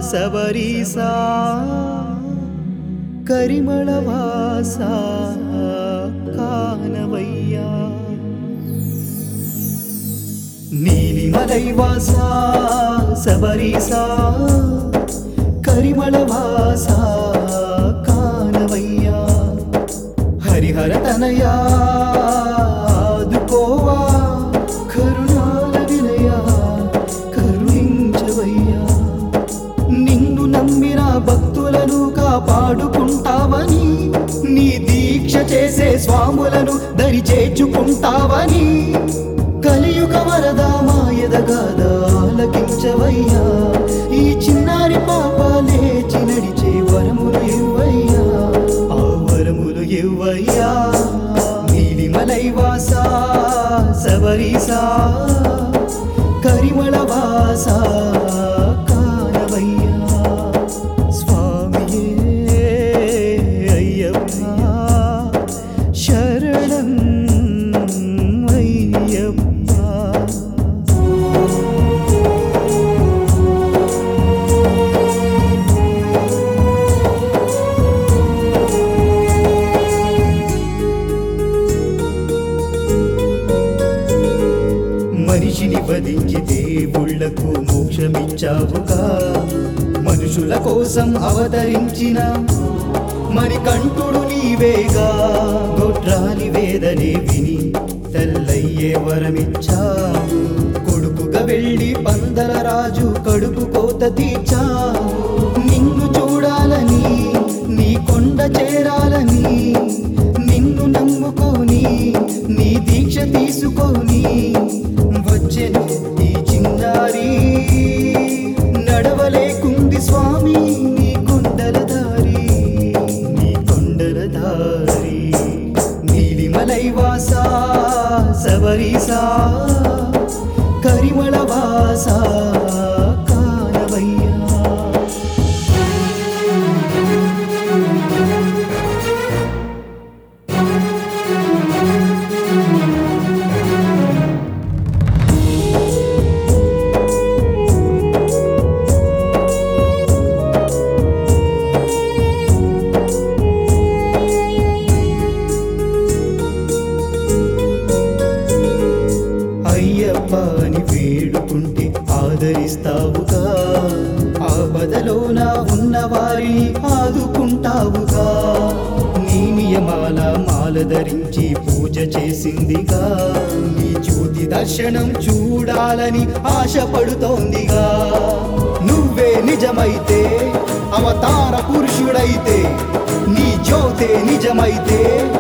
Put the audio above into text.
సబరీసా కరిమళవాస కానవయ్యా నీలిమలైవాస సబరీసా కరిమళవాస కానవయ్యా హరిహర తనయా ఆదుకోవా కరుణాల వినయా కరుణించవయ్యా నిన్ను నమ్మిన భక్తులను కాపాడుకుంటావని నీ దీక్ష చేసే స్వాములను దరి చేర్చుకుంటావని కలియుగ వరద మాయదగాద ఆలకించవయ్యా ఈ చిన్నారి పాప లేచి నడిచే వరములు ఇవ్వయ్యా ఆ వరములు ఇవ్వయ్యా నీలిమలైవాస సబరీసా కరిమళవాస కానవయ్యా స్వామియే అయ్యప్ప శరణం అయ్యప్ప మనిషిని వధించి దేవుళ్లకు మోక్షమిచ్చావుగా మనుషుల కోసం అవతరించిన మరి కంటుడు నీవేగా గొడ్రాలి వేదనే విని తెల్లయ్యే వరమిచ్చావు కొడుకుగా వెళ్ళి పందల రాజు కడుపు కోత తీర్చావు నిన్ను చూడాలని నీ కొండ చేరాలని నిన్ను నమ్ముకొని నీ దీక్ష తీసుకొని వచ్చెను ఈ చిన్నారి నడవలేకుంది స్వామి నీ కొండల దారి నీ కొండల దారి నీలిమలైవాస సబరీసా కరిమళవాస కానవయ్యా అయ్యప్ప అని వేడుకుంటే ఆదరిస్తావుగా ఆపదలోన ఉన్న వారిని ఆదుకుంటావుగా నీ నియమాల మాల ధరించి పూజ చేసిందిగా నీ జ్యోతి దర్శనం చూడాలని ఆశపడుతోందిగా నువ్వే నిజమైతే అవతార పురుషుడైతే నీ జ్యోతే నిజమైతే